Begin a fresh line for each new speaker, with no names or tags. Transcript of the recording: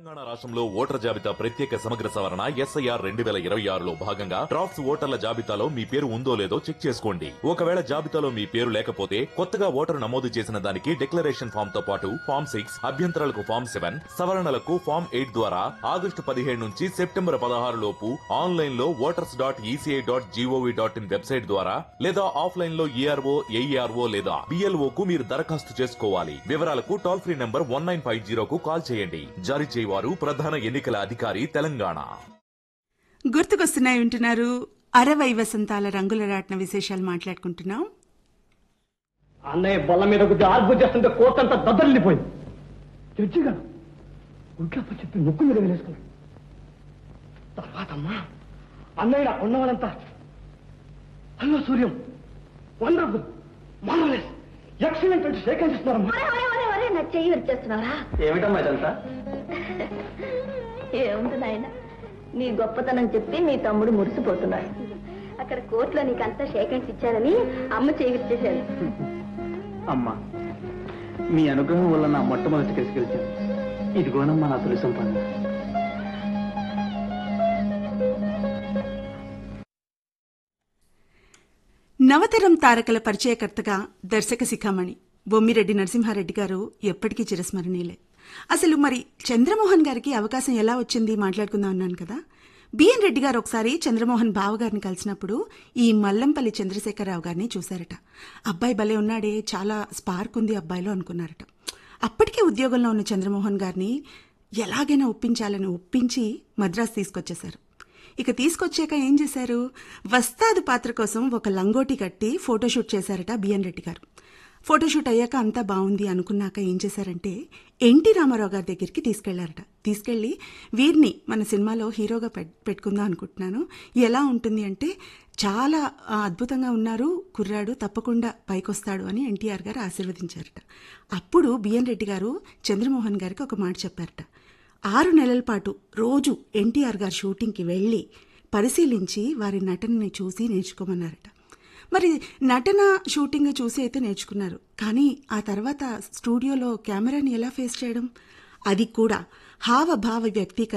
తెలంగాణ రాష్ట్రంలో ఓటర్ జాబితా ప్రత్యేక సమగ్ర సవరణ ఎస్ఐఆర్ రెండు వేల ఇరవై ఆరులో భాగంగా డ్రాఫ్ట్స్ ఓటర్ల జాబితాలో మీ పేరు ఉందో లేదో చెక్ చేసుకోండి ఒకవేళ జాబితాలో మీ పేరు లేకపోతే కొత్తగా ఓటరు నమోదు చేసిన దానికి డిక్లరేషన్ ఫామ్ తో పాటు ఫామ్ సిక్స్ అభ్యంతరాలకు ఫామ్ సెవెన్ సవరణలకు ఫామ్ ఎయిట్ ద్వారా ఆగస్టు పదిహేడు నుంచి సెప్టెంబర్ పదహారు లోపు ఆన్లైన్ లో voters dot ECI dot GOV dot in website ద్వారా లేదా ఆఫ్లైన్ లో ఈఆర్ఓ ఏఈఆర్ఓ లేదా బిఎల్ఓ కు మీరు దరఖాస్తు చేసుకోవాలి వివరాలకు toll free number one nine five జీరోకు కాల్ చేయండి జారీ చేయవారు ప్రధాన ఎన్నికల అధికారి తెలంగాణ
గుర్తుకొస్తున్నాయి వింటున్నారు అరవై వసంతాల రంగుల రాట్న విశేషాలు మాట్లాడుకుంటున్నాం
అన్నయ్య బల్ల మీద కొద్ది ఆర్పు చేస్తుంటే కోతంతా దద్దరిల్లిపోయింది జడ్జి గారు గుడ్ల చెప్పి ముక్కు మీద వేలేసుకున్నాడు తర్వాత అమ్మా అన్నయ్య నా కొన్న వాళ్ళంతా hello Suryam wonderful marvellous excellent అంటే సేకరిస్తున్నారమ్మా
ఒరే, ఒరే, ఒరే, ఒరే, నా చెయ్యి విరిచేస్తున్నారా
ఏమిటమ్మా ఇదంతా
ఏముంది నాయన నీ గొప్పతనం చెప్పి మీ తమ్ముడు మురిసిపోతున్నాడు అక్కడ కోర్టులో నీకంతా షేకెండ్స్ ఇచ్చారని అమ్మ చెయ్యి విరిచేశాడు
అమ్మా మీ అనుగ్రహం వల్ల నా మొట్టమొదటి కేసు గెలిచాను ఇదిగోనమ్మా నా తొలి సంపాదన
నవతరం తారకల పరిచయకర్తగా దర్శక శిఖామణి బొమ్మిరెడ్డి నరసింహారెడ్డి గారు ఎప్పటికీ చిరస్మరణీయులే అసలు మరి చంద్రమోహన్ గారికి అవకాశం ఎలా వచ్చింది మాట్లాడుకుందాం అన్నాను కదా బిఎన్ రెడ్డి గారు ఒకసారి చంద్రమోహన్ బావగారిని కలిసినప్పుడు ఈ మల్లంపల్లి చంద్రశేఖరరావు గారిని చూశారట అబ్బాయి భలే ఉన్నాడే చాలా స్పార్క్ ఉంది అబ్బాయిలో అనుకున్నారట అప్పటికే ఉద్యోగంలో ఉన్న చంద్రమోహన్ గారిని ఎలాగైనా ఒప్పించాలని ఒప్పించి మద్రాసు తీసుకొచ్చేశారు ఇక తీసుకొచ్చాక ఏం చేశారు వస్తాదు పాత్ర కోసం ఒక లంగోటి కట్టి ఫోటోషూట్ చేశారట బిఎన్ రెడ్డి గారు ఫోటోషూట్ అయ్యాక అంతా బాగుంది అనుకున్నాక ఏం చేశారంటే ఎన్టీ రామారావు గారి దగ్గరికి తీసుకెళ్లారట తీసుకెళ్లి వీరిని మన సినిమాలో హీరోగా పెట్- పెట్టుకుందాం అనుకుంటున్నాను ఎలా ఉంటుంది అంటే చాలా ఆ, అద్భుతంగా ఉన్నారు కుర్రాడు తప్పకుండా పైకొస్తాడు అని ఎన్టీఆర్ గారు ఆశీర్వదించారట అప్పుడు బిఎన్ రెడ్డి గారు చంద్రమోహన్ గారికి ఒక మాట చెప్పారట ఆరు నెలల పాటు రోజు ఎన్టీఆర్ గారి షూటింగ్కి వెళ్ళి పరిశీలించి వారి నటనని చూసి నేర్చుకోమన్నారట మరి నటన షూటింగ్ చూసి అయితే నేర్చుకున్నారు కానీ ఆ తర్వాత స్టూడియోలో కెమెరాని ఎలా ఫేస్ చేయడం అది కూడా హావభావ వ్యక్తీకరణ